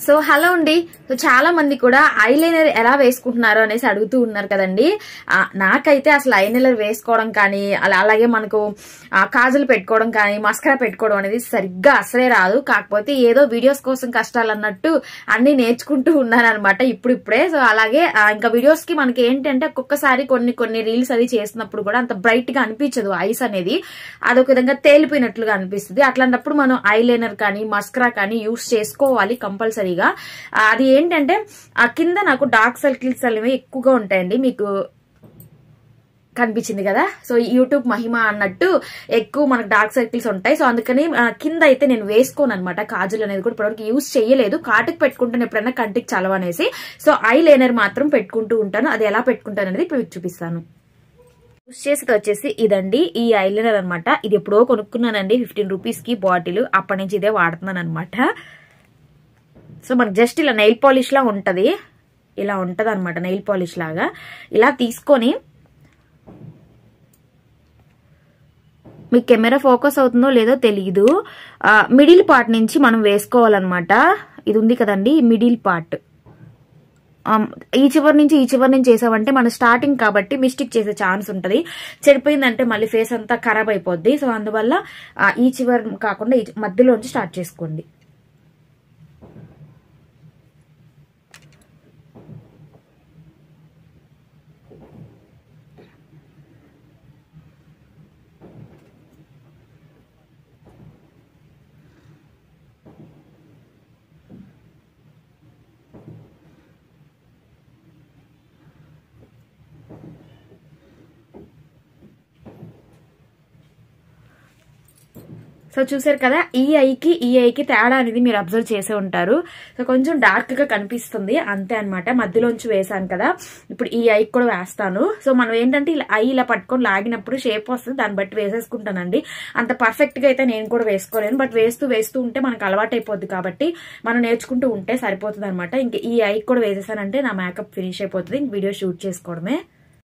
so hello అండి so చాలా మంది కూడా ఐలైనర్ ఎలా వేసుకుంటున్నారు అనేసి అడుగుతూ ఉన్నారు కదండి ఆ, నాకైతే అసలు ఐలైనర్ వేసుకోవడం కానీ అలా అలాగే మనకు ఆ, కాజులు పెట్టుకోవడం కానీ మస్కరా పెట్టుకోవడం అనేది సరిగ్గా అసలే రాదు కాకపోతే ఏదో వీడియోస్ కోసం కష్టాలు అన్నట్టు అన్ని నేర్చుకుంటూ ఉన్నాను అనమాట ఇప్పుడు ఇప్పుడే సో అలాగే ఆ, ఇంకా వీడియోస్ కి మనకి ఏంటంటే ఒక్కొక్కసారి కొన్ని కొన్ని రీల్స్ అది చేసినప్పుడు కూడా అంత బ్రైట్ గా అనిపించదు ఐస్ అనేది అదొక విధంగా తేలిపోయినట్లుగా అనిపిస్తుంది అట్లాంటప్పుడు మనం ఐలైనర్ కానీ మస్కరా కానీ యూస్ చేసుకోవాలి కంపల్సరీగా ఆ, అది ఏంటంటే ఆ కింద నాకు డార్క్ సర్కిల్స్ అనేవి ఎక్కువగా ఉంటాయండి మీకు కనిపించింది కదా సో యూట్యూబ్ మహిమ అన్నట్టు ఎక్కువ మనకు డార్క్ సర్కిల్స్ ఉంటాయి సో అందుకని ఆ, కింద అయితే నేను వేసుకోను అనమాట కాజులు అనేది కూడా ఇప్పటివరకు యూస్ చేయలేదు కాటుకు పెట్టుకుంటాను ఎప్పుడైనా కంటికి చలవనేసి సో ఐ లైనర్ మాత్రం పెట్టుకుంటూ ఉంటాను అది ఎలా పెట్టుకుంటాను అనేది ఇప్పుడు మీకు చూపిస్తాను యూస్ చేసేది వచ్చేసి ఇదండి ఈ ఐలైనర్ అనమాట ఇది ఎప్పుడో కొనుక్కున్నానండి ఫిఫ్టీన్ రూపీస్ కి బాటిల్ అప్పటి నుంచి ఇదే వాడుతున్నాను అనమాట సో మనకు జస్ట్ ఇలా నెయిల్ పాలిష్ లా ఉంటది ఇలా ఉంటది అనమాట నెయిల్ పాలిష్ లాగా ఇలా తీసుకొని మీకు కెమెరా ఫోకస్ అవుతుందో లేదో తెలియదు మిడిల్ పార్ట్ నుంచి మనం వేసుకోవాలన్నమాట ఇది ఉంది కదండి మిడిల్ పార్ట్ ఈ చివరి నుంచి ఈ చివరి నుంచి చేసామంటే మన స్టార్టింగ్ కాబట్టి మిస్టేక్ చేసే ఛాన్స్ ఉంటుంది చెడిపోయిందంటే మళ్ళీ ఫేస్ అంతా ఖరాబ్ అయిపోద్ది సో అందువల్ల ఆ, ఈ చివరి కాకుండా ఈ మధ్యలోంచి స్టార్ట్ చేసుకోండి సో చూసారు కదా ఈ ఐకి ఈ ఐకి తేడా అనేది మీరు అబ్జర్వ్ చేసే ఉంటారు సో కొంచెం డార్క్ గా కనిపిస్తుంది అంతే అన్నమాట మధ్యలోంచి వేసాను కదా ఇప్పుడు ఈ ఐకి కూడా వేస్తాను సో మనం ఏంటంటే ఇలా ఐ ఇలా పట్టుకొని లాగినప్పుడు షేప్ వస్తుంది దాన్ని బట్టి వేసేసుకుంటానండి అంత పర్ఫెక్ట్ గా అయితే నేను కూడా వేసుకోలేను బట్ వేస్తూ వేస్తూ ఉంటే మనకు అలవాటు అయిపోద్ది కాబట్టి మనం నేర్చుకుంటూ ఉంటే సరిపోతుంది అనమాట ఇంక ఈ ఐకి కూడా వేసేసానంటే నా మేకప్ ఫినిష్ అయిపోతుంది ఇంక వీడియో షూట్ చేసుకోవడమే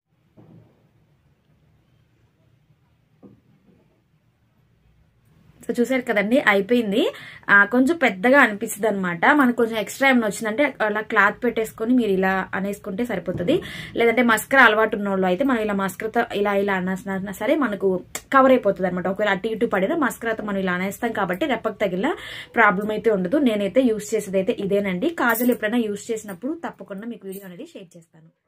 సో చూసారు కదండి అయిపోయింది ఆ, కొంచెం పెద్దగా అనిపిస్తుంది అనమాట మనకు కొంచెం ఎక్స్ట్రా ఏమైనా వచ్చిందంటే అలా క్లాత్ పెట్టేసుకొని మీరు ఇలా అనేసుకుంటే సరిపోతుంది లేదంటే మస్కరా అలవాటు ఉన్న వాళ్ళు అయితే మనం ఇలా మస్కరతో ఇలా ఇలా అన్నా సరే మనకు కవర్ అయిపోతుంది అనమాట ఒకవేళ అటు ఇటు పడినా మస్కరాతో మనం ఇలా అనేస్తాం కాబట్టి రెప్పకు తగిలిన ప్రాబ్లం అయితే ఉండదు నేనైతే యూస్ చేసేది అయితే ఇదేనండి కాజల్ ఎప్పుడైనా యూస్ చేసినప్పుడు తప్పకుండా మీకు వీడియో అనేది షేర్ చేస్తాను